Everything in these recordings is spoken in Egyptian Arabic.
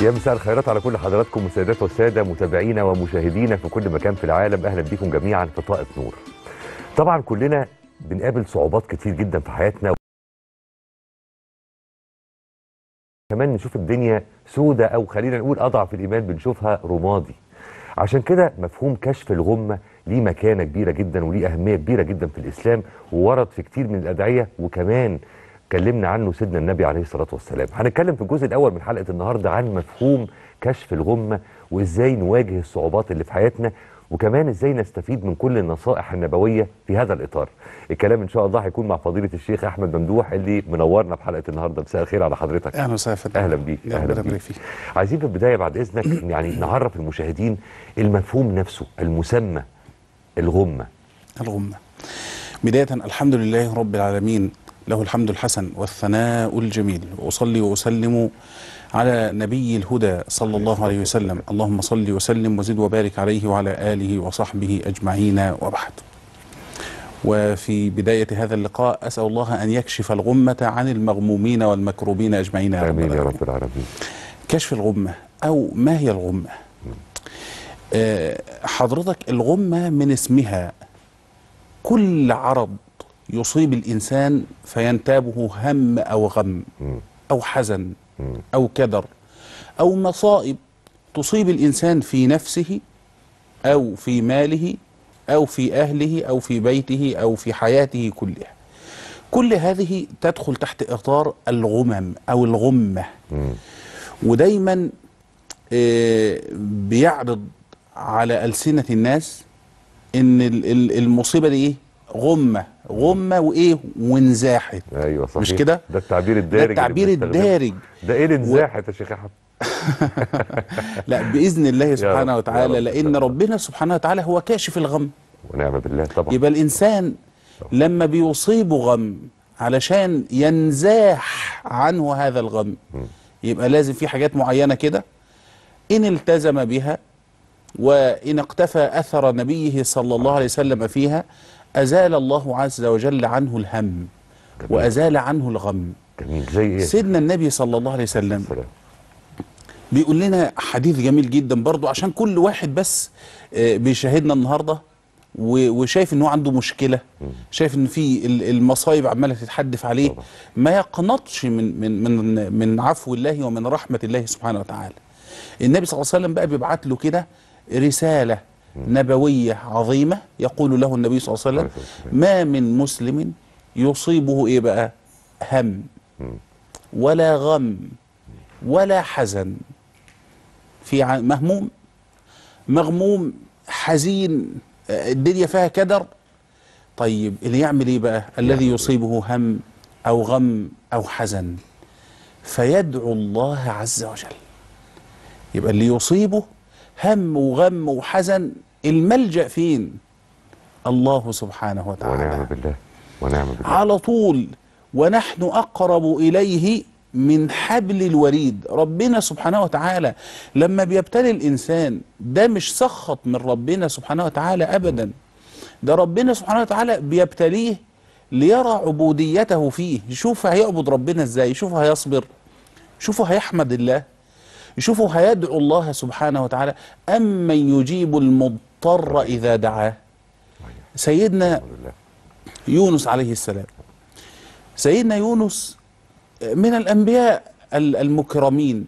يا مساء الخيرات على كل حضراتكم السيدات والساده متابعينا ومشاهدينا في كل مكان في العالم اهلا بكم جميعا في طائف نور. طبعا كلنا بنقابل صعوبات كتير جدا في حياتنا كمان نشوف الدنيا سودة او خلينا نقول اضعف الايمان بنشوفها رمادي. عشان كده مفهوم كشف الغمه ليه مكانه كبيره جدا وليه اهميه كبيره جدا في الاسلام وورد في كتير من الادعيه وكمان اتكلمنا عنه سيدنا النبي عليه الصلاه والسلام. هنتكلم في الجزء الاول من حلقه النهارده عن مفهوم كشف الغمه وازاي نواجه الصعوبات اللي في حياتنا وكمان ازاي نستفيد من كل النصائح النبويه في هذا الاطار. الكلام ان شاء الله هيكون مع فضيله الشيخ احمد ممدوح اللي منورنا في حلقه النهارده مساء الخير على حضرتك. اهلا وسهلا فندم. اهلا بيك يا اهلا ربنا بيك. يبارك فيك. عايزين في البدايه بعد اذنك يعني نعرف المشاهدين المفهوم نفسه المسمى الغمه. الغمة بداية الحمد لله رب العالمين له الحمد الحسن والثناء الجميل وأصلي وأسلم على نبي الهدى صلى الله عليه وسلم اللهم صل وسلم وزد وبارك عليه وعلى آله وصحبه أجمعين وبعد وفي بداية هذا اللقاء أسأل الله أن يكشف الغمة عن المغمومين والمكروبين أجمعين يا رب امين يا العالمين رب العالمين. كشف الغمة أو ما هي الغمة آه، حضرتك الغمة من اسمها كل عرض يصيب الإنسان فينتابه هم أو غم مم. أو حزن مم. أو كدر أو مصائب تصيب الإنسان في نفسه أو في ماله أو في أهله أو في بيته أو في حياته كلها كل هذه تدخل تحت إطار الغمم أو الغمة مم. ودايما آه، بيعرض على ألسنة الناس إن ال- ال- المصيبة دي إيه؟ غمة غمة وإيه؟ وانزاحت ايوه صحيح مش كده؟ ده التعبير ده الدارج اللي التعبير بنستخدمه. الدارج ده ايه الانزاحه يا شيخ احمد؟ لا بإذن الله سبحانه رب، وتعالى يا رب، لأن إن شاء الله. ربنا سبحانه وتعالى هو كاشف الغم ونعم بالله طبعا. يبقى الإنسان لما بيصيبه غم علشان ينزاح عنه هذا الغم يبقى لازم في حاجات معينة كده إن التزم بها وإن اقتفى أثر نبيه صلى الله عليه وسلم فيها أزال الله عز وجل عنه الهم وأزال عنه الغم جميل زي ايه؟ سيدنا النبي صلى الله عليه وسلم سلام. بيقول لنا حديث جميل جدا برضو عشان كل واحد بس آه، بيشاهدنا النهارده و- وشايف ان هو عنده مشكله شايف ان في ال- المصايب عماله تتحدف عليه طبعا. ما يقنطش من من من من عفو الله ومن رحمه الله سبحانه وتعالى النبي صلى الله عليه وسلم بقى بيبعت له كده رساله نبويه عظيمه يقول له النبي صلى الله عليه عليه وسلم الصلاة والسلام. ما من مسلم يصيبه ايه بقى هم ولا غم ولا حزن في ع- مهموم مغموم حزين آه، الدنيا فيها كدر طيب اللي يعمل ايه بقى الذي يصيبه هم او غم او حزن فيدعو الله عز وجل يبقى اللي يصيبه هم وغم وحزن الملجأ فين الله سبحانه وتعالى ونعم بالله ونعم بالله. على طول ونحن أقرب إليه من حبل الوريد ربنا سبحانه وتعالى لما بيبتلي الإنسان ده مش سخط من ربنا سبحانه وتعالى أبدا ده ربنا سبحانه وتعالى بيبتليه ليرى عبوديته فيه يشوف هيعبد ربنا ازاي يشوف هيصبر شوفوا هيحمد الله يشوفوا هيدعو الله سبحانه وتعالى أمن يجيب المضطر إذا دعاه سيدنا الحمد لله. يونس عليه السلام سيدنا يونس من الأنبياء ال- المكرمين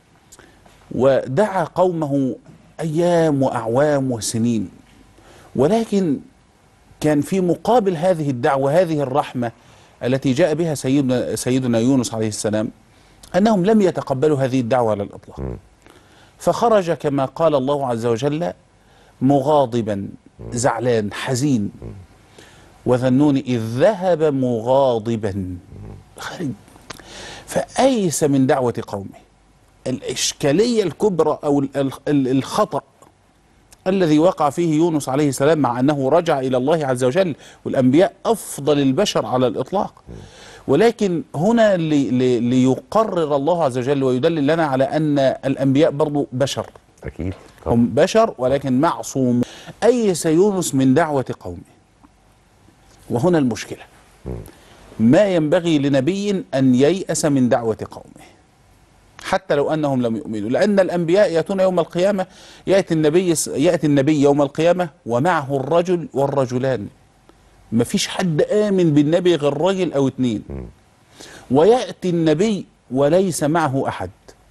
ودعا قومه أيام وأعوام وسنين ولكن كان في مقابل هذه الدعوة هذه الرحمة التي جاء بها سيدنا, سيدنا يونس عليه السلام أنهم لم يتقبلوا هذه الدعوة على الإطلاق فخرج كما قال الله عز وجل مغاضبا زعلان حزين وذنون إذ ذهب مغاضبا خرج فأيس من دعوة قومه الإشكالية الكبرى أو ال- ال- ال- الخطأ الذي وقع فيه يونس عليه السلام مع أنه رجع إلى الله عز وجل والأنبياء أفضل البشر على الإطلاق ولكن هنا لي لي ليقرر الله عز وجل ويدلل لنا على أن الأنبياء برضو بشر اكيد طبعا. هم بشر ولكن معصوم أيس يونس من دعوة قومه وهنا المشكلة ما ينبغي لنبي أن ييأس من دعوة قومه حتى لو انهم لم يؤمنوا لان الانبياء ياتون يوم القيامه ياتي النبي ياتي النبي يوم القيامه ومعه الرجل والرجلان ما فيش حد امن بالنبي غير راجل او اتنين وياتي النبي وليس معه احد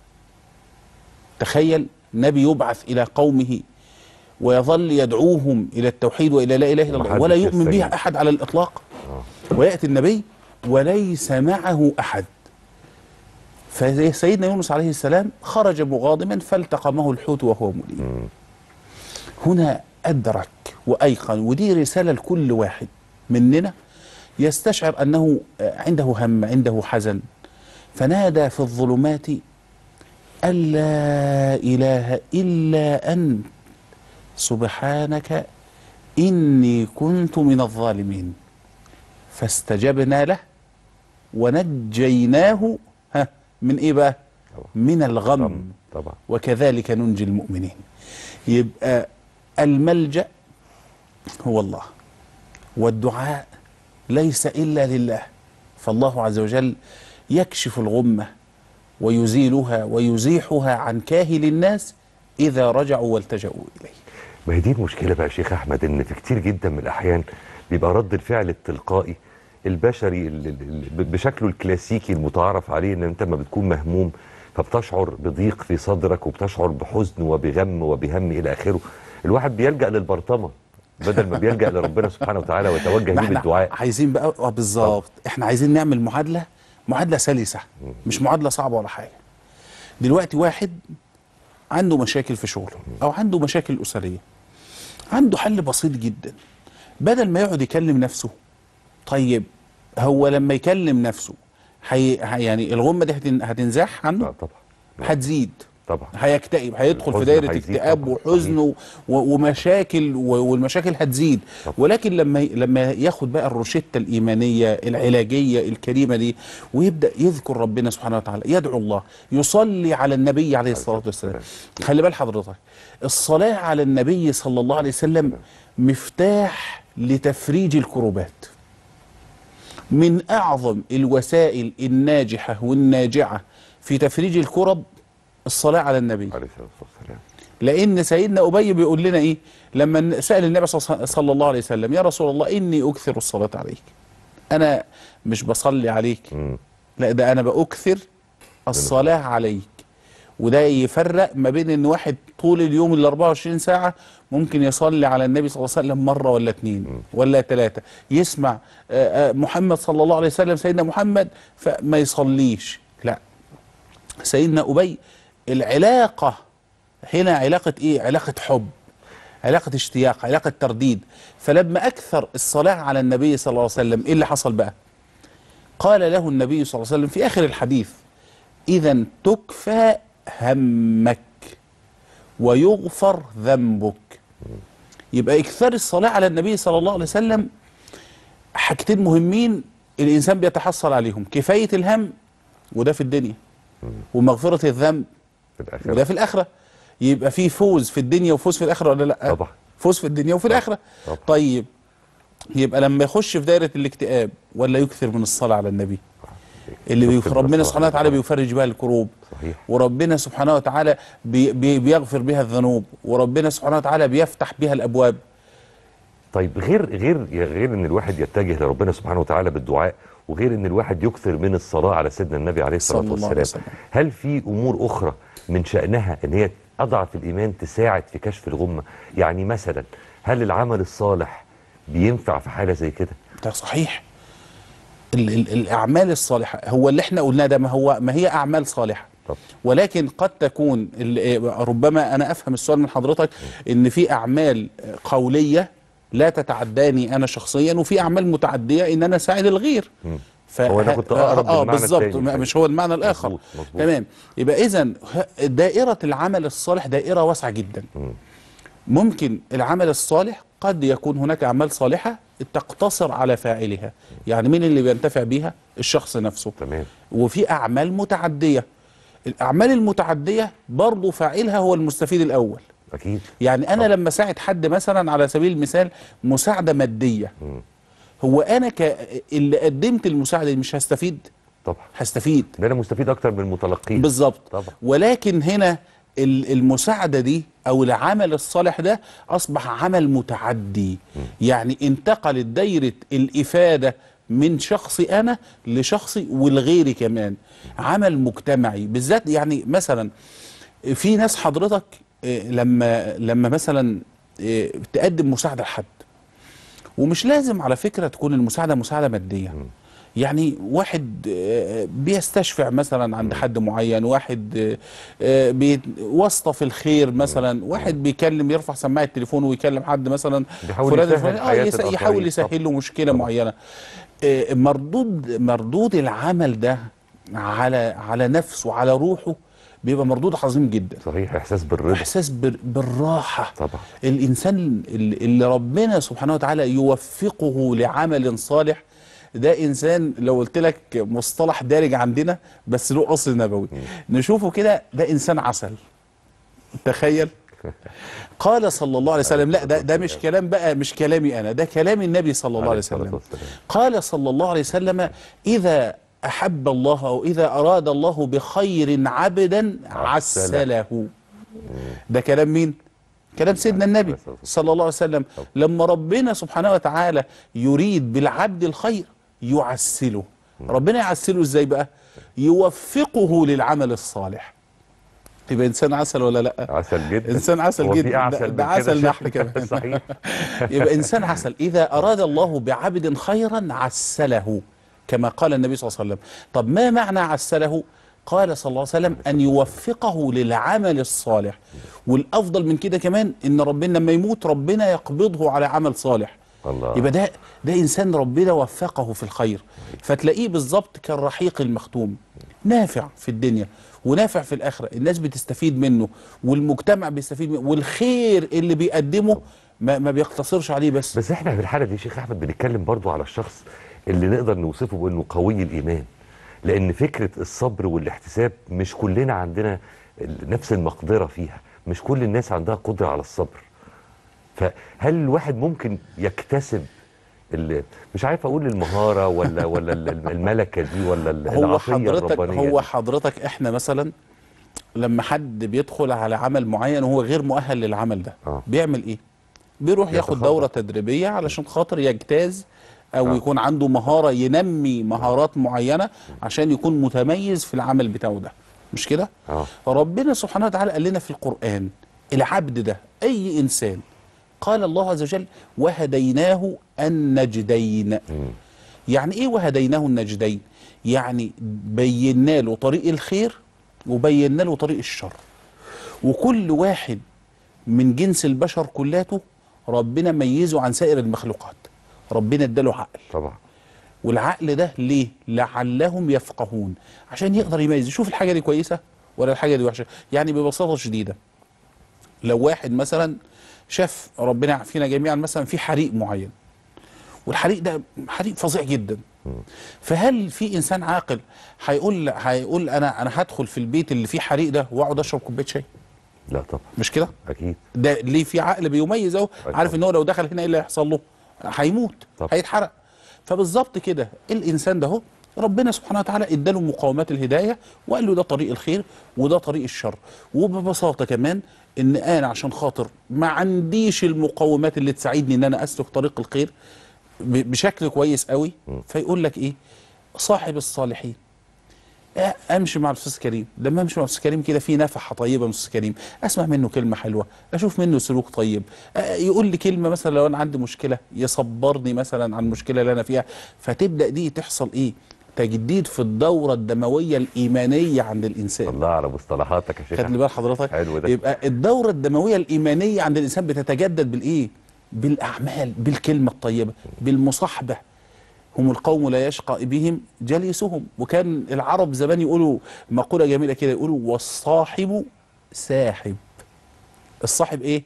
تخيل نبي يبعث الى قومه ويظل يدعوهم الى التوحيد والى لا اله الا الله محدش ولا يؤمن يستجيب. بها احد على الاطلاق وياتي النبي وليس معه احد فسيدنا يونس عليه السلام خرج مغاضبا فالتقمه الحوت وهو مليم هنا ادرك وايقن ودي رساله لكل واحد مننا يستشعر انه عنده هم عنده حزن فنادى في الظلمات أن لا إله إلا أنت سبحانك إني كنت من الظالمين فاستجبنا له ونجيناه ها من إيه بقى؟ من الغم طبعا وكذلك ننجي المؤمنين يبقى الملجأ هو الله والدعاء ليس إلا لله فالله عز وجل يكشف الغمة ويزيلها ويزيحها عن كاهل الناس إذا رجعوا والتجأوا إليه ما هي دي المشكله بقى يا شيخ احمد ان في كتير جدا من الاحيان بيبقى رد الفعل التلقائي البشري ال- ال- ال- بشكله الكلاسيكي المتعارف عليه ان انت ما بتكون مهموم فبتشعر بضيق في صدرك وبتشعر بحزن وبغم وبهم الى اخره الواحد بيلجا للبرطمه بدل ما بيلجا لربنا سبحانه وتعالى ويتوجه ما ليه احنا بالدعاء عايزين بقى آه بالظبط احنا عايزين نعمل معادلة معادلة سلسة مش معادلة صعبة ولا حاجة دلوقتي واحد عنده مشاكل في شغله او عنده مشاكل اسريه عنده حل بسيط جدا بدل ما يقعد يكلم نفسه طيب هو لما يكلم نفسه حي... حي- يعني الغمه دي هتن... هتنزاح عنه آه طبعا هتزيد طبعا هيكتئب هيدخل في الحزن دايره هيزيد اكتئاب طبعاً. وحزن و... و- ومشاكل و... والمشاكل هتزيد طبعاً. ولكن لما لما ياخد بقى الروشته الايمانيه العلاجيه الكريمه دي ويبدا يذكر ربنا سبحانه وتعالى يدعو الله يصلي على النبي عليه الصلاه والسلام خلي بال حضرتك الصلاه على النبي صلى الله عليه وسلم مفتاح لتفريج الكروبات من اعظم الوسائل الناجحه والناجعه في تفريج الكرب الصلاه على النبي عليه الصلاه والسلام لان سيدنا ابي بيقول لنا ايه لما سال النبي صلى صلى الله عليه وسلم يا رسول الله اني اكثر الصلاه عليك انا مش بصلي عليك مم. لا ده انا باكثر الصلاه عليك وده يفرق ما بين ان واحد طول اليوم ال 24 ساعه ممكن يصلي على النبي صلى الله عليه وسلم مره ولا اتنين ولا ثلاثه يسمع آه، آه، محمد صلى الله عليه وسلم سيدنا محمد فما يصليش لا سيدنا ابي العلاقه هنا علاقه ايه علاقه حب علاقه اشتياق علاقه ترديد فلما اكثر الصلاه على النبي صلى الله عليه وسلم ايه اللي حصل بقى قال له النبي صلى الله عليه وسلم في اخر الحديث اذا تكفى همك ويغفر ذنبك يبقى اكثار الصلاه على النبي صلى الله عليه وسلم حاجتين مهمين الانسان بيتحصل عليهم كفايه الهم وده في الدنيا ومغفره الذنب في الاخر وده في الاخره يبقى في فوز في الدنيا وفوز في الاخره ولا لا طبعا. فوز في الدنيا وفي الاخره طبعا. طيب يبقى لما يخش في دايره الاكتئاب ولا يكثر من الصلاه على النبي اللي بيف... يكثر من ربنا الصلاة سبحانه وتعالى على بيفرج بها الكروب صحيح. وربنا سبحانه وتعالى بي... بي... بيغفر بها الذنوب وربنا سبحانه وتعالى بيفتح بها الابواب طيب غير غير غير ان الواحد يتجه لربنا سبحانه وتعالى بالدعاء وغير ان الواحد يكثر من الصلاه على سيدنا النبي عليه الصلاه صلى الله عليه والسلام وسلم. هل في امور اخرى من شانها ان هي اضعف الايمان تساعد في كشف الغمه يعني مثلا هل العمل الصالح بينفع في حاله زي كده ده صحيح ال ال الاعمال الصالحه هو اللي احنا قلناه ده ما هو ما هي اعمال صالحه طب ولكن قد تكون ال- ربما انا افهم السؤال من حضرتك ان في اعمال قوليه لا تتعداني انا شخصيا وفي اعمال متعديه ان انا اساعد الغير ف... هو أنا كنت أقرب اه للمعنى بالظبط التاني. ما- مش هو المعنى الاخر مظبوط، مظبوط. تمام يبقى اذا دائره العمل الصالح دائره واسعه جدا ممكن العمل الصالح قد يكون هناك اعمال صالحه تقتصر على فاعلها يعني مين اللي بينتفع بيها الشخص نفسه تمام وفي اعمال متعديه الاعمال المتعديه برضه فاعلها هو المستفيد الاول اكيد يعني انا لما اساعد حد مثلا على سبيل المثال مساعده ماديه هو انا ك... اللي قدمت المساعده دي مش هستفيد طبعا هستفيد ده انا مستفيد اكتر من المتلقين بالظبط طبعا ولكن هنا ال- المساعدة دي أو العمل الصالح ده أصبح عمل متعدي يعني انتقلت دايرة الإفادة من شخصي أنا لشخصي والغيري كمان عمل مجتمعي بالذات يعني مثلا في ناس حضرتك آه، لما لما مثلا آه، تقدم مساعدة لحد ومش لازم على فكرة تكون المساعدة مساعدة مادية يعني واحد آه، بيستشفع مثلا عند حد معين واحد آه، آه، بي- واسطة في الخير مثلا واحد بيكلم يرفع سماعة التليفون ويكلم حد مثلا بيحاول فلان يسهل الفلاني، اه حياة يس- الآخرين. يحاول طبعا. يسهل له مشكلة طبعا. معينة آه، مردود مردود العمل ده على على نفسه وعلى روحه بيبقى مردود عظيم جدا صحيح احساس بالرضا احساس بال- بالراحه طبعا الانسان اللي اللي ربنا سبحانه وتعالى يوفقه لعمل صالح ده انسان لو قلت لك مصطلح دارج عندنا بس له اصل نبوي نشوفه كده ده انسان عسل تخيل قال صلى الله عليه وسلم لا ده ده مش كلام بقى مش كلامي انا ده كلام النبي صلى الله عليه الصلاة وسلم والسلام. قال صلى الله عليه وسلم إذا أحب الله أو إذا أراد الله بخير عبدا عسله ده كلام مين؟ كلام سيدنا النبي صلى الله عليه وسلم لما ربنا سبحانه وتعالى يريد بالعبد الخير يعسله ربنا يعسله ازاي بقى؟ يوفقه للعمل الصالح يبقى انسان عسل ولا لا؟ عسل جدا انسان عسل هو في جدا أعسل ده, من ده كده عسل شكل؟ نحل كمان صحيح يبقى انسان عسل اذا اراد الله بعبد خيرا عسله كما قال النبي صلى الله عليه وسلم طب ما معنى عسله قال صلى الله عليه وسلم ان يوفقه للعمل الصالح والافضل من كده كمان ان ربنا لما يموت ربنا يقبضه على عمل صالح الله يبقى ده ده انسان ربنا وفقه في الخير فتلاقيه بالظبط كالرحيق المختوم نافع في الدنيا ونافع في الاخره الناس بتستفيد منه والمجتمع بيستفيد منه والخير اللي بيقدمه ما, ما بيقتصرش عليه بس بس احنا في الحاله دي شيخ احمد بنتكلم برضو على الشخص اللي نقدر نوصفه بانه قوي الايمان لان فكره الصبر والاحتساب مش كلنا عندنا نفس المقدره فيها مش كل الناس عندها قدره على الصبر فهل الواحد ممكن يكتسب ال- مش عارف اقول المهاره ولا ولا ال- الملكه دي ولا ال- هو العطيه حضرتك الربانيه هو دي؟ حضرتك احنا مثلا لما حد بيدخل على عمل معين وهو غير مؤهل للعمل ده آه. بيعمل ايه بيروح ياخد يتخبط. دورة تدريبية علشان خاطر يجتاز او آه. يكون عنده مهارة ينمي مهارات معينة عشان يكون متميز في العمل بتاعه ده مش كده اه ربنا سبحانه وتعالى قال لنا في القرآن العبد ده أي إنسان قال الله عز وجل وهديناه النجدين مم. يعني إيه وهديناه النجدين يعني بينا له طريق الخير وبينا له طريق الشر وكل واحد من جنس البشر كلاته ربنا ميزه عن سائر المخلوقات ربنا اداله عقل طبعا والعقل ده ليه لعلهم يفقهون عشان يقدر يميز يشوف الحاجه دي كويسه ولا الحاجه دي وحشه يعني ببساطه شديده لو واحد مثلا شاف ربنا يعافينا جميعا مثلا في حريق معين والحريق ده حريق فظيع جدا فهل في انسان عاقل هيقول هيقول انا انا هدخل في البيت اللي فيه حريق ده واقعد اشرب كوبايه شاي لا طبعا مش كده اكيد ده ليه في عقل بيميز اهو أيوة. عارف ان هو لو دخل هنا ايه اللي هيحصل له هيموت طبعا. هيتحرق فبالظبط كده الانسان ده اهو ربنا سبحانه وتعالى اداله مقومات الهدايه وقال له ده طريق الخير وده طريق الشر وببساطه كمان ان انا عشان خاطر ما عنديش المقومات اللي تساعدني ان انا اسلك طريق الخير ب- بشكل كويس قوي فيقول لك ايه صاحب الصالحين آه، امشي مع الاستاذ كريم لما امشي مع الاستاذ كريم كده في نفحه طيبه من الاستاذ كريم اسمع منه كلمه حلوه اشوف منه سلوك طيب آه، يقول لي كلمه مثلا لو انا عندي مشكله يصبرني مثلا عن المشكله اللي انا فيها فتبدا دي تحصل ايه تجديد في الدوره الدمويه الايمانيه عند الانسان الله على مصطلحاتك يا شيخ خدني أحمد. بال حضرتك حلو ده. يبقى الدوره الدمويه الايمانيه عند الانسان بتتجدد بالايه بالاعمال بالكلمه الطيبه بالمصاحبه هم القوم لا يشقى بهم جليسهم وكان العرب زمان يقولوا مقوله جميله كده يقولوا والصاحب ساحب الصاحب ايه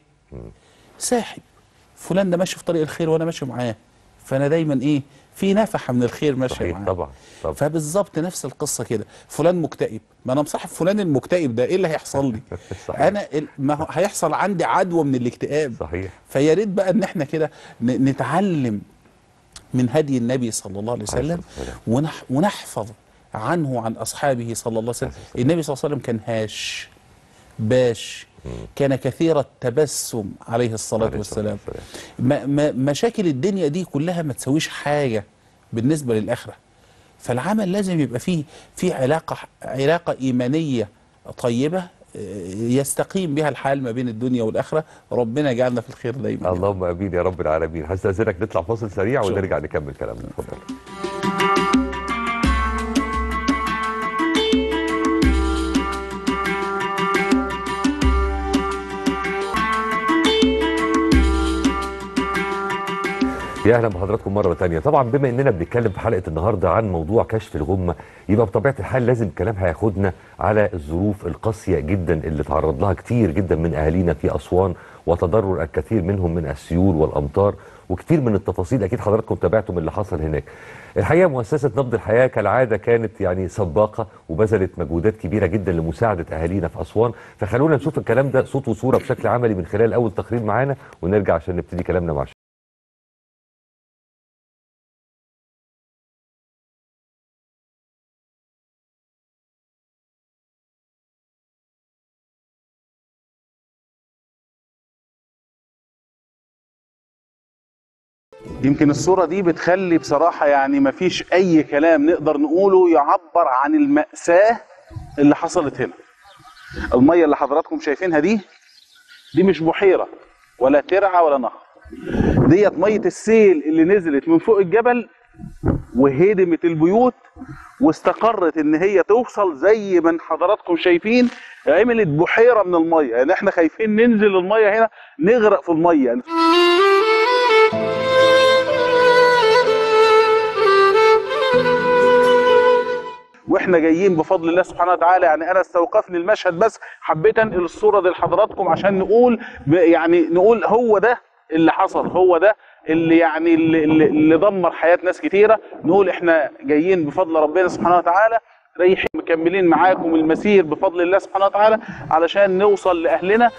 ساحب فلان ده ماشي في طريق الخير وانا ماشي معاه فانا دايما ايه في نفحه من الخير ماشيه صحيح معاه طبعا طبعا فبالظبط نفس القصه كده فلان مكتئب ما انا مصاحب فلان المكتئب ده ايه اللي هيحصل لي صحيح. انا ال- ما هو هيحصل عندي عدوى من الاكتئاب صحيح فيا ريت بقى ان احنا كده ن- نتعلم من هدي النبي صلى الله عليه عليه وسلم الصلاة والسلام. ونح ونحفظ عنه وعن اصحابه صلى الله عليه وسلم النبي صلى الله عليه وسلم كان هاش باش كان كثير التبسم عليه الصلاه عليه الصلاة والسلام والسلام. ما ما مشاكل الدنيا دي كلها ما تسويش حاجه بالنسبه للاخره فالعمل لازم يبقى فيه في علاقه علاقه ايمانيه طيبه آه، يستقيم بها الحال ما بين الدنيا والاخره ربنا يجعلنا في الخير دايما اللهم امين يا رب العالمين هستاذنك نطلع فاصل سريع شكراً. ونرجع نكمل كلامنا اتفضل يا اهلا بحضراتكم مره تانية طبعا بما اننا بنتكلم في حلقه النهارده عن موضوع كشف الغمه يبقى بطبيعه الحال لازم الكلام هياخدنا على الظروف القاسيه جدا اللي تعرض لها كتير جدا من اهالينا في اسوان وتضرر الكثير منهم من السيول والامطار وكتير من التفاصيل اكيد حضراتكم تابعتم اللي حصل هناك. الحقيقه مؤسسه نبض الحياه كالعاده كانت يعني سباقه وبذلت مجهودات كبيره جدا لمساعده اهالينا في اسوان فخلونا نشوف الكلام ده صوت وصوره بشكل عملي من خلال اول تقرير معانا ونرجع عشان نبتدي كلامنا مع يمكن الصورة دي بتخلي بصراحة يعني مفيش أي كلام نقدر نقوله يعبر عن المأساة اللي حصلت هنا المية اللي حضراتكم شايفينها دي دي مش بحيرة ولا ترعة ولا نهر ديت مية السيل اللي نزلت من فوق الجبل وهدمت البيوت واستقرت ان هي توصل زي ما حضراتكم شايفين عملت بحيرة من المية يعني احنا خايفين ننزل المية هنا نغرق في المية يعني واحنا جايين بفضل الله سبحانه وتعالى يعني انا استوقفني المشهد بس حبيت انقل الصوره دي لحضراتكم عشان نقول ب- يعني نقول هو ده اللي حصل هو ده اللي يعني اللي, اللي اللي دمر حياه ناس كتيره نقول احنا جايين بفضل ربنا سبحانه وتعالى رايحين مكملين معاكم المسير بفضل الله سبحانه وتعالى علشان نوصل لاهلنا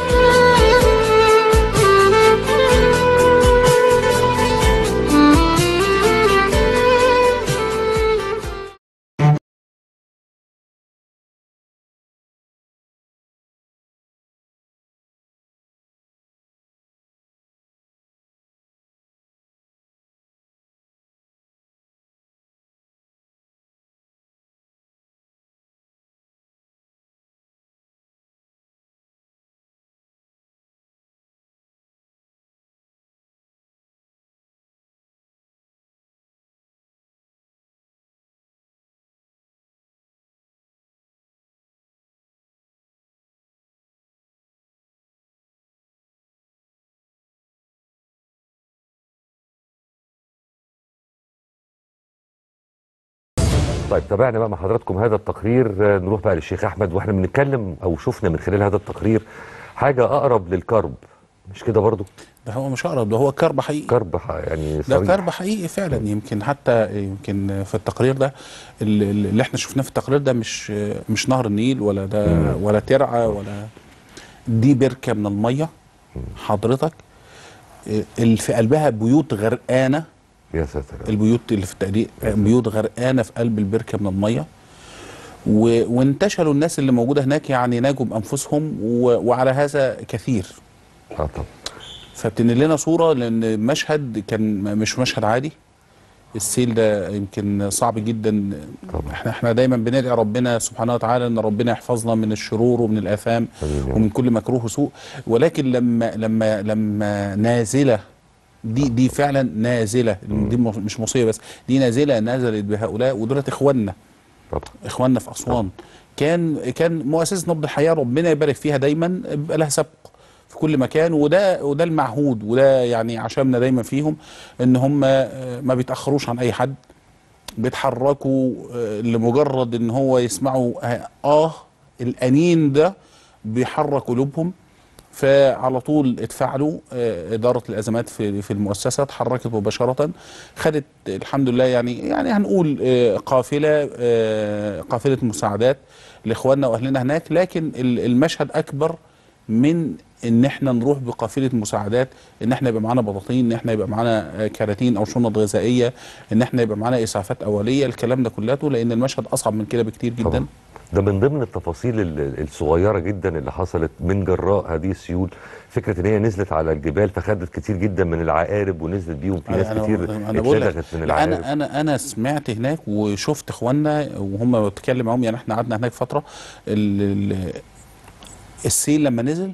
طيب تابعنا بقى مع حضراتكم هذا التقرير آه، نروح بقى للشيخ احمد واحنا بنتكلم او شفنا من خلال هذا التقرير حاجه اقرب للكرب مش كده برضو ده هو مش اقرب ده هو كرب حقيقي كرب ح- يعني ده صريح كرب حقيقي فعلا يمكن حتى يمكن في التقرير ده اللي, اللي احنا شفناه في التقرير ده مش مش نهر النيل ولا ده ولا ترعه ولا دي بركه من الميه حضرتك اللي في قلبها بيوت غرقانه يا ساتر البيوت اللي في التقرير بيوت غرقانه في قلب البركه من الميه و... وانتشلوا الناس اللي موجوده هناك يعني ناجوا بانفسهم و... وعلى هذا كثير اه طبعا فبتنقل لنا صوره لان مشهد كان م- مش مشهد عادي السيل ده يمكن صعب جدا طبعا. احنا احنا دايما بندعي ربنا سبحانه وتعالى ان ربنا يحفظنا من الشرور ومن الاثام آمين يا رب. ومن كل مكروه وسوء ولكن لما لما لما نازله دي دي فعلا نازله دي م- مش مصيبه بس دي نازله نزلت بهؤلاء ودولت اخواننا طبعا اخواننا في اسوان كان كان مؤسسه نبض الحياه ربنا يبارك فيها دايما بيبقى لها سبق في كل مكان وده وده المعهود وده يعني عشمنا دايما فيهم ان هم آه، ما بيتاخروش عن اي حد بيتحركوا آه، لمجرد ان هو يسمعوا اه آه، الانين ده بيحرك قلوبهم فعلى طول اتفعلوا آه، اداره الازمات في في المؤسسه اتحركت مباشره خدت الحمد لله يعني يعني هنقول آه، قافله آه، قافله مساعدات لاخواننا واهلنا هناك لكن ال- المشهد اكبر من ان احنا نروح بقافله مساعدات ان احنا يبقى معانا بطاطين ان احنا يبقى معانا آه، كراتين او شنط غذائيه ان احنا يبقى معانا اسعافات اوليه الكلام ده كلته لان المشهد اصعب من كده بكتير جدا طبعا. ده من ضمن التفاصيل ال- الصغيره جدا اللي حصلت من جراء هذه السيول فكره ان هي نزلت على الجبال فخدت كتير جدا من العقارب ونزلت بيهم في ناس كتير انا بقول لك اتلدغت من لا، العقارب انا انا انا سمعت هناك وشفت اخواننا وهم بتكلم معاهم يعني احنا قعدنا هناك فتره ال ال السيل لما نزل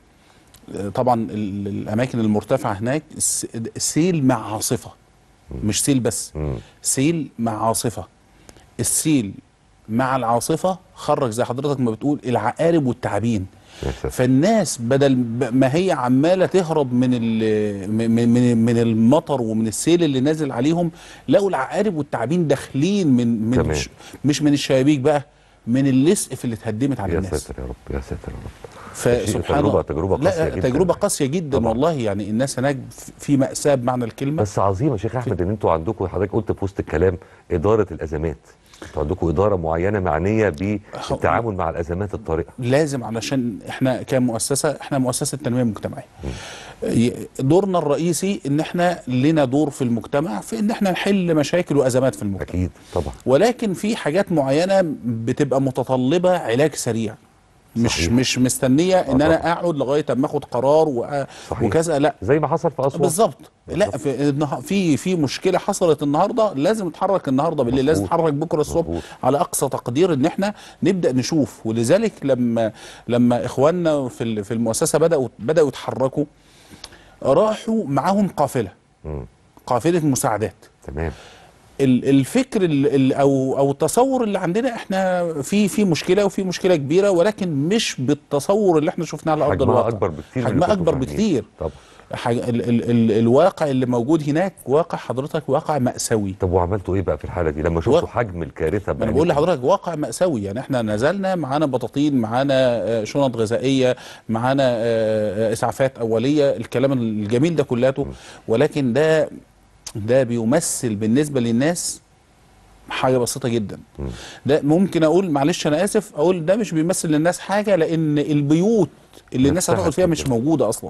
آه، طبعا ال- الاماكن المرتفعه هناك الس- السيل مع عاصفه مش سيل بس مم. سيل مع عاصفه السيل مع العاصفه خرج زي حضرتك ما بتقول العقارب والتعابين يا ساتر. فالناس بدل ب- ما هي عماله تهرب من ال- من من من المطر ومن السيل اللي نازل عليهم لقوا العقارب والتعابين داخلين من من تمام. ش- مش من الشبابيك بقى من اللسقف اللي اتهدمت على يا الناس ساتر يا رب يا ساتر يا رب فسبحان تجربة- الله تجربة لا قاسية جداً. تجربه قاسيه جدا طبعاً. والله يعني الناس هناك في مأساة بمعنى الكلمه بس عظيم يا شيخ احمد ان انتوا عندكم حضرتك قلت في وسط الكلام اداره الازمات انتوا عندكم اداره معينه معنيه بالتعامل مع الازمات الطارئه لازم علشان احنا كمؤسسه احنا مؤسسه تنميه مجتمعيه ي- دورنا الرئيسي ان احنا لنا دور في المجتمع في ان احنا نحل مشاكل وازمات في المجتمع اكيد طبعا ولكن في حاجات معينه بتبقى متطلبه علاج سريع مش صحيح. مش مستنيه ان آه انا طبعاً. اقعد لغايه اما اخد قرار وأ- صحيح. وكذا لا زي ما حصل في اسوان بالظبط لا في النها- في في مشكله حصلت النهارده لازم نتحرك النهارده بالليل لازم مظبوط. نتحرك بكره الصبح مظبوط. على اقصى تقدير ان احنا نبدا نشوف ولذلك لما لما اخواننا في ال- في المؤسسه بداوا بداوا يتحركوا راحوا معاهم قافله مم. قافله مساعدات تمام ال- الفكر ال- ال- او او التصور اللي عندنا احنا في في مشكله وفي مشكله كبيره ولكن مش بالتصور اللي احنا شفناه على ارض حجمها الواقع اكبر بكتير من اللي حجمها كنتوا اكبر فاهمين. بكتير طبعا حاجة ال ال ال الواقع اللي موجود هناك واقع حضرتك واقع مأساوي طب وعملتوا ايه بقى في الحاله دي لما شفتوا و- حجم الكارثه ما انا بقول بعينيكم؟ لحضرتك واقع مأساوي يعني احنا نزلنا معانا بطاطين معانا آه، شنط غذائيه معانا آه، آه، اسعافات اوليه الكلام الجميل ده كلاته ولكن ده ده بيمثل بالنسبه للناس حاجه بسيطه جدا مم. ده ممكن اقول معلش انا اسف اقول ده مش بيمثل للناس حاجه لان البيوت اللي الناس نفسها هتقعد فيها مش كده. موجوده اصلا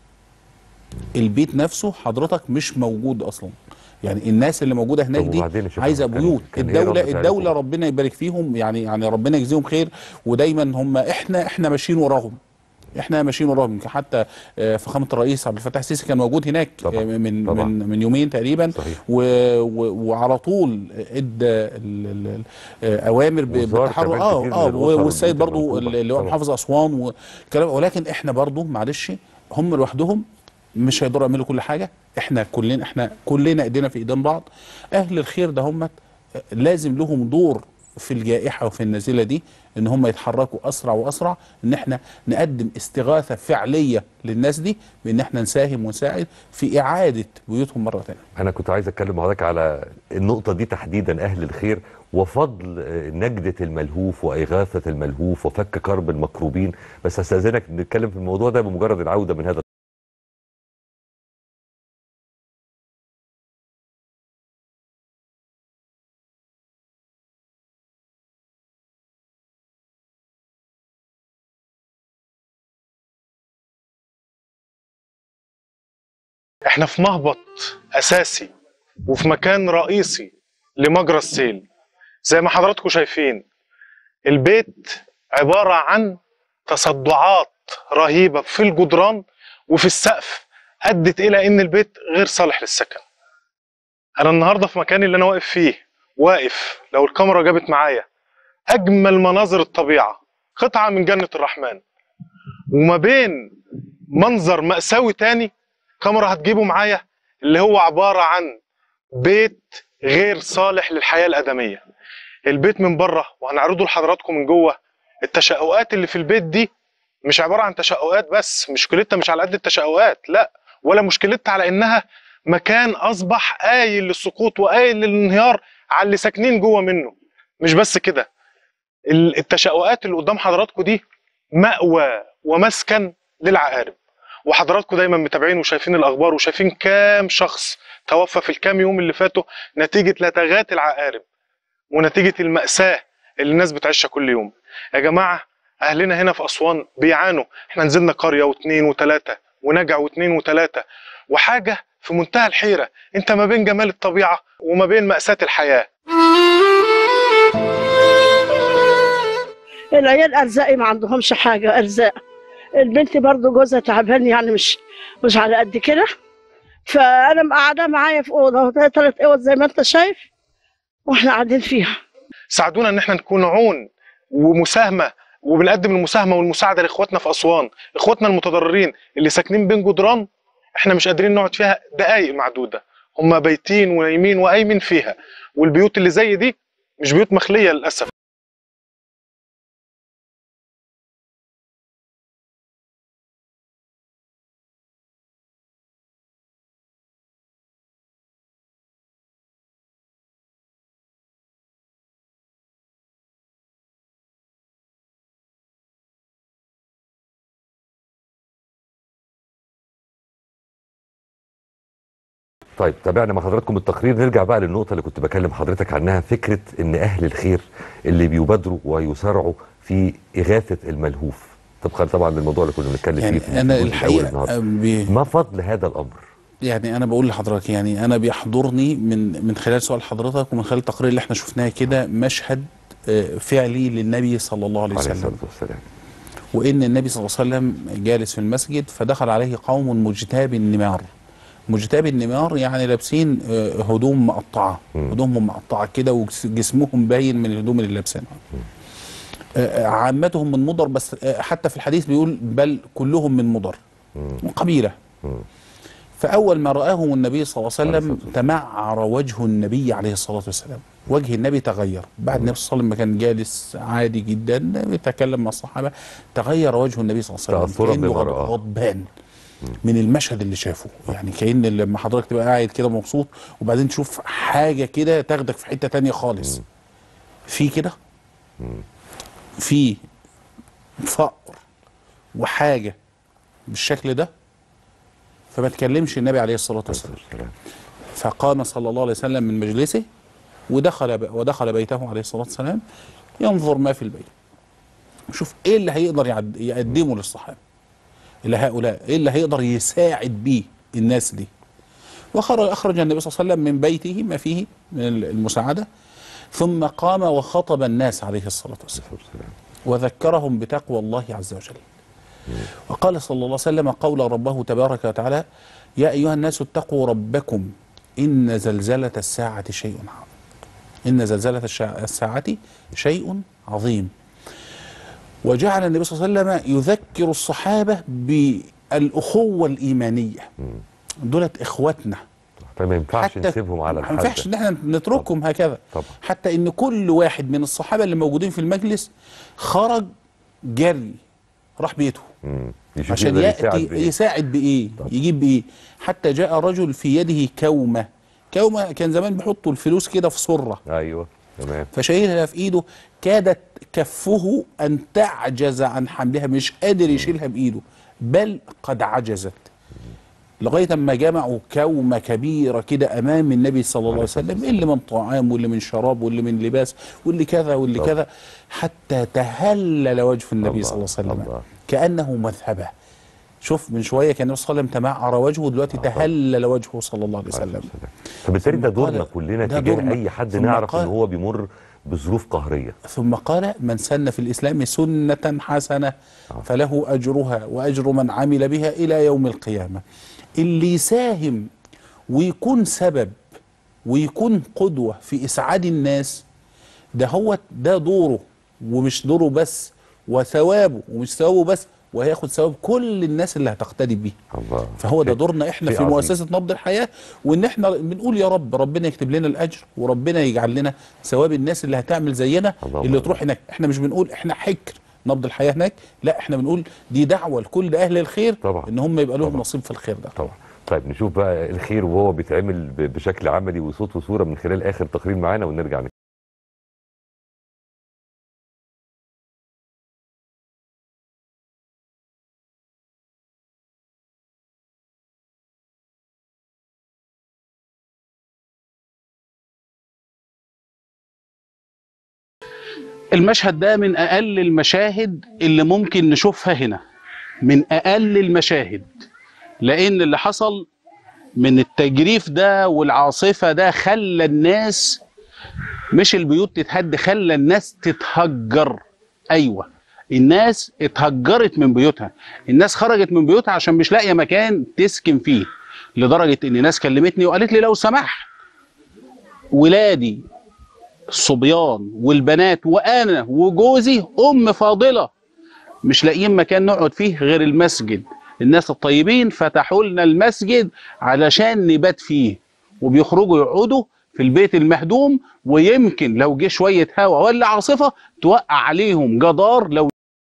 البيت نفسه حضرتك مش موجود اصلا يعني الناس اللي موجوده هناك طب دي وبعدين يا شيخ عايزه أحمد، كان- بيوت كان إيه الدوله رد فعلكم؟ الدوله ربنا يبارك فيهم يعني يعني ربنا يجزيهم خير ودايما هم احنا احنا ماشيين وراهم احنا ماشيين وراهم يمكن حتى آه، فخامه الرئيس عبد الفتاح السيسي كان موجود هناك طبعاً، آه، من طبعاً. من من يومين تقريبا صحيح. و و وعلى طول ادى ال- ال- ال- آه، اوامر ب- وزار بالتحرك كمان اه كتير اه من الأسر والسيد والبيوت برضو المنكوبة. اللي هو طبعاً. محافظ اسوان والكلام ولكن احنا برضو معلش هم لوحدهم مش هيقدروا يعملوا كل حاجه احنا كلنا احنا كلنا ايدينا في ايدين بعض اهل الخير ده هم لازم لهم دور في الجائحه وفي النزله دي ان هم يتحركوا اسرع واسرع ان احنا نقدم استغاثه فعليه للناس دي بان احنا نساهم ونساعد في اعاده بيوتهم مره ثانيه انا كنت عايز اتكلم مع حضرتك على النقطه دي تحديدا اهل الخير وفضل آه، نجده الملهوف واغاثه الملهوف وفك كرب المكروبين بس استاذنك نتكلم في الموضوع ده بمجرد العوده من هذا احنا في مهبط اساسي وفي مكان رئيسي لمجرى السيل زي ما حضراتكم شايفين البيت عبارة عن تصدعات رهيبة في الجدران وفي السقف أدت إلى إن البيت غير صالح للسكن أنا النهاردة في مكاني اللي أنا واقف فيه واقف لو الكاميرا جابت معايا أجمل مناظر الطبيعة قطعة من جنة الرحمن وما بين منظر مأساوي تاني كاميرا هتجيبه معايا اللي هو عبارة عن بيت غير صالح للحياة الآدمية البيت من بره وهنعرضه لحضراتكم من جوه التشققات اللي في البيت دي مش عبارة عن تشققات بس مشكلتها مش على قد التشققات لا ولا مشكلتها على انها مكان اصبح قايل للسقوط وقايل للانهيار على اللي ساكنين جوه منه مش بس كده ال- التشققات اللي قدام حضراتكم دي مأوى ومسكن للعقارب وحضراتكم دايما متابعين وشايفين الاخبار وشايفين كام شخص توفى في الكام يوم اللي فاتوا نتيجه لدغات العقارب ونتيجه الماساه اللي الناس بتعيشها كل يوم يا جماعه اهلنا هنا في اسوان بيعانوا احنا نزلنا قريه واثنين وثلاثه ونجع واثنين وثلاثه وحاجه في منتهى الحيره انت ما بين جمال الطبيعه وما بين ماساه الحياه العيال ارزاقي ما عندهمش حاجه ارزاق البنت برضو جوزها تعبان يعني مش مش على قد كده فانا مقعده معايا في اوضه ثلاث اوض زي ما انت شايف واحنا قاعدين فيها ساعدونا ان احنا نكون عون ومساهمه وبنقدم المساهمه والمساعده لاخواتنا في اسوان اخواتنا المتضررين اللي ساكنين بين جدران احنا مش قادرين نقعد فيها دقائق معدوده هم بايتين ونايمين وقايمين فيها والبيوت اللي زي دي مش بيوت مخليه للاسف طيب تابعنا مع حضراتكم التقرير نرجع بقى للنقطة اللي كنت بكلم حضرتك عنها فكرة إن أهل الخير اللي بيبادروا ويسارعوا في إغاثة الملهوف طبقا طبعا للموضوع اللي كنا بنتكلم يعني فيه في انا الجزء الأول الحقيقه النهاردة. بي ما فضل هذا الأمر؟ يعني انا بقول لحضرتك يعني انا بيحضرني من من خلال سؤال حضرتك ومن خلال التقرير اللي احنا شفناه كده مشهد آه، فعلي للنبي صلى الله عليه عليه وسلم الصلاة والسلام وان النبي صلى الله عليه وسلم جالس في المسجد فدخل عليه قوم مجتاب النمار مجتاب النمار يعني لابسين آه، هدوم مقطعه مم. هدومهم مقطعه كده وجسمهم باين من الهدوم اللي لابسينها آه، آه، عامتهم من مضر بس آه، حتى في الحديث بيقول بل كلهم من مضر مم. قبيله مم. فأول ما رآهم النبي صلى الله عليه عليه وسلم الصلاة والسلام. تمعر وجه النبي عليه الصلاة والسلام وجه النبي تغير بعد النبي صلى الله عليه وسلم ما كان جالس عادي جدا بيتكلم مع الصحابة تغير وجه النبي صلى الله عليه وسلم تأثراً كأنه بما غض- رآه. غضبان من المشهد اللي شافه يعني كأن لما حضرتك تبقى قاعد كده مبسوط وبعدين تشوف حاجة كده تاخدك في حتة تانية خالص في كده في فقر وحاجة بالشكل ده فما تكلمش النبي عليه الصلاة والسلام والسلام. فقام صلى الله عليه وسلم من مجلسه ودخل ب... ودخل بيته عليه الصلاه والسلام ينظر ما في البيت شوف ايه اللي هيقدر يعد... يقدمه للصحابه لهؤلاء ايه اللي هيقدر يساعد بيه الناس دي وخرج اخرج النبي صلى الله عليه وسلم من بيته ما فيه من المساعده ثم قام وخطب الناس عليه الصلاه والسلام والسلام. وذكرهم بتقوى الله عز وجل وقال صلى الله عليه وسلم قول ربه تبارك وتعالى يا أيها الناس اتقوا ربكم إن زلزلة الساعة شيء عظيم إن زلزلة الشا- الساعة شيء عظيم وجعل النبي صلى الله عليه وسلم يذكر الصحابة بالأخوة الإيمانية دولت إخواتنا فما ينفعش نسيبهم على ما الحال ينفعش ان ده. احنا نتركهم هكذا طبعا. حتى ان كل واحد من الصحابه اللي موجودين في المجلس خرج جري راح بيته مم. يشوف عشان يقدر يساعد ياتي بإيه. يساعد بايه طبعا. يجيب بايه حتى جاء رجل في يده كومه كومه كان زمان بيحطوا الفلوس كده في سره ايوه تمام فشايلها في ايده كادت كفه ان تعجز عن حملها مش قادر يشيلها بايده بل قد عجزت لغايه اما جمعوا كومه كبيره كده امام النبي صلى الله عليه وسلم اللي من طعام واللي من شراب واللي من لباس واللي كذا واللي طبعا. كذا حتى تهلل وجه النبي الله، صلى الله عليه وسلم الله. كانه مذهبه شوف من شويه كان النبي صلى الله عليه وسلم تمعر وجهه دلوقتي تهلل وجهه صلى الله عليه وسلم فبالتالي ده ثم قال- دورنا كلنا ده تجاه دورنا. اي حد ثم نعرف ان قال- هو بيمر بظروف قهريه ثم قال من سن في الإسلام سنة حسنة فله أجرها وأجر من عمل بها إلى يوم القيامة اللي يساهم ويكون سبب ويكون قدوة في إسعاد الناس ده هو ده دوره ومش دوره بس وثوابه ومش ثوابه بس وهياخد ثواب كل الناس اللي هتقتدي بيه الله فهو ده شيء- دورنا احنا شيء في عظيم. مؤسسه نبض الحياه وان احنا بنقول يا رب ربنا يكتب لنا الاجر وربنا يجعل لنا ثواب الناس اللي هتعمل زينا اللهم اللي آمين. تروح هناك احنا مش بنقول احنا حكر نبض الحياه هناك لا احنا بنقول دي دعوه لكل اهل الخير طبعا. ان هم يبقى لهم طبعا. نصيب في الخير ده طبعا طيب نشوف بقى الخير وهو بيتعمل ب- بشكل عملي وصوت وصوره من خلال اخر تقرير معانا ونرجع نك- المشهد ده من اقل المشاهد اللي ممكن نشوفها هنا من اقل المشاهد لان اللي حصل من التجريف ده والعاصفه ده خلى الناس مش البيوت تتهد خلى الناس تتهجر ايوه الناس اتهجرت من بيوتها الناس خرجت من بيوتها عشان مش لاقيه مكان تسكن فيه لدرجه ان ناس كلمتني وقالت لي لو سمحت ولادي الصبيان والبنات وانا وجوزي ام فاضله مش لاقيين مكان نقعد فيه غير المسجد الناس الطيبين فتحوا لنا المسجد علشان نبات فيه وبيخرجوا يقعدوا في البيت المهدوم ويمكن لو جه شويه هوا ولا عاصفه توقع عليهم جدار لو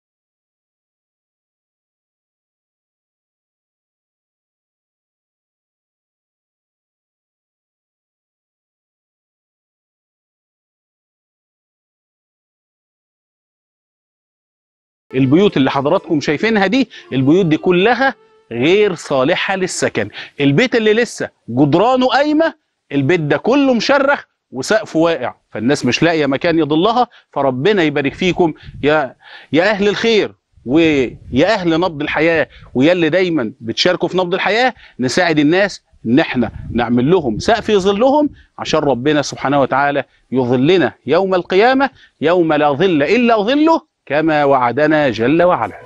البيوت اللي حضراتكم شايفينها دي البيوت دي كلها غير صالحة للسكن البيت اللي لسه جدرانه قايمة البيت ده كله مشرخ وسقفه واقع فالناس مش لاقية مكان يضلها فربنا يبارك فيكم يا يا أهل الخير ويا أهل نبض الحياة ويا اللي دايما بتشاركوا في نبض الحياة نساعد الناس ان احنا نعمل لهم سقف يظلهم عشان ربنا سبحانه وتعالى يظلنا يوم القيامة يوم لا ظل إلا ظله كما وعدنا جل وعلا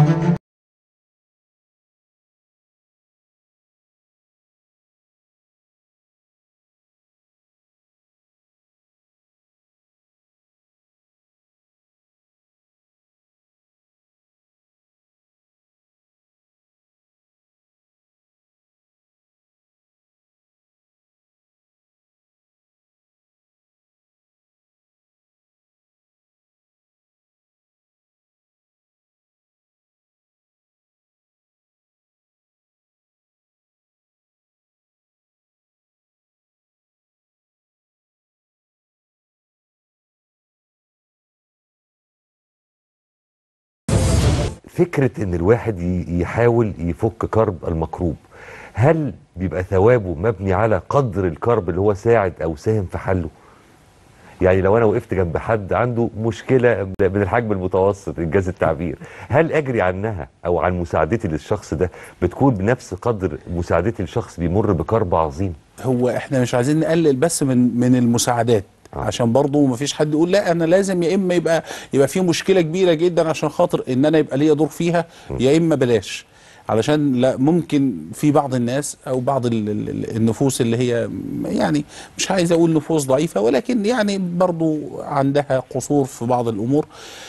فكرة ان الواحد ي- يحاول يفك كرب المكروب هل بيبقى ثوابه مبني على قدر الكرب اللي هو ساعد او ساهم في حله يعني لو انا وقفت جنب حد عنده مشكلة من الحجم المتوسط انجاز التعبير هل اجري عنها او عن مساعدتي للشخص ده بتكون بنفس قدر مساعدتي لشخص بيمر بكرب عظيم هو احنا مش عايزين نقلل بس من من المساعدات آه. عشان برضه ما فيش حد يقول لا انا لازم يا اما يبقى يبقى في مشكله كبيره جدا عشان خاطر ان انا يبقى ليا دور فيها يا اما بلاش علشان لا ممكن في بعض الناس او بعض ال- ال- النفوس اللي هي يعني مش عايز اقول نفوس ضعيفه ولكن يعني برضه عندها قصور في بعض الامور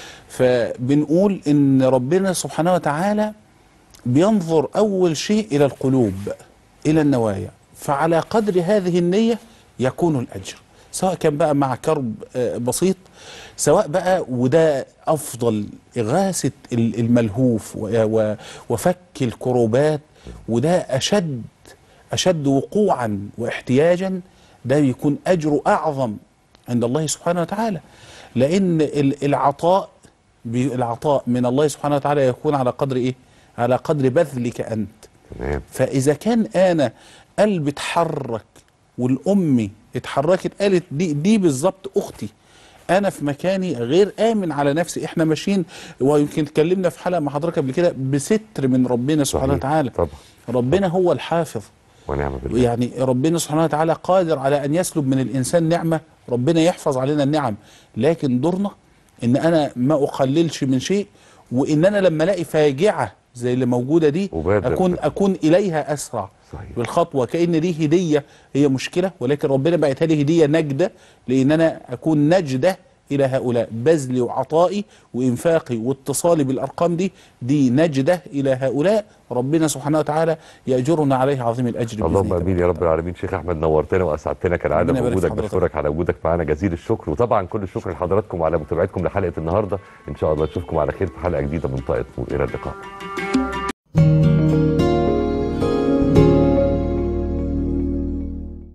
فبنقول ان ربنا سبحانه وتعالى بينظر أول شيء إلى القلوب إلى النوايا فعلى قدر هذه النية يكون الأجر سواء كان بقى مع كرب آه، بسيط سواء بقى وده أفضل إغاثة ال- الملهوف و- و- وفك الكروبات وده أشد أشد وقوعا واحتياجا ده يكون أجره أعظم عند الله سبحانه وتعالى لأن ال- العطاء بي- العطاء من الله سبحانه وتعالى يكون على قدر إيه؟ على قدر بذلك أنت تمام فإذا كان أنا قلبي اتحرك والأمي اتحركت قالت دي, دي بالظبط أختي أنا في مكاني غير آمن على نفسي إحنا ماشيين ويمكن اتكلمنا في حلقة مع حضرتك قبل كده بستر من ربنا سبحانه صحيح. وتعالى طبعا ربنا هو الحافظ ونعم بالله يعني ربنا سبحانه وتعالى قادر على ان يسلب من الانسان نعمه ربنا يحفظ علينا النعم لكن دورنا ان انا ما اقللش من شيء وان انا لما الاقي فاجعه زي اللي موجوده دي أبادر اكون بها. اكون اليها اسرع صحيح. بالخطوه كان دي هديه هي مشكله ولكن ربنا بعتها لي هديه نجده لان انا اكون نجده الى هؤلاء بذلي وعطائي وانفاقي واتصالي بالارقام دي دي نجده الى هؤلاء ربنا سبحانه وتعالى ياجرنا عليه عظيم الاجر بإذنه اللهم تبارك امين يا رب العالمين شيخ احمد نورتنا واسعدتنا كالعاده ربنا يبارك في بوجودك حضرتك. بشكرك على وجودك معنا جزيل الشكر وطبعا كل الشكر لحضراتكم على متابعتكم لحلقه النهارده ان شاء الله نشوفكم على خير في حلقه جديده من طاقه نور الى اللقاء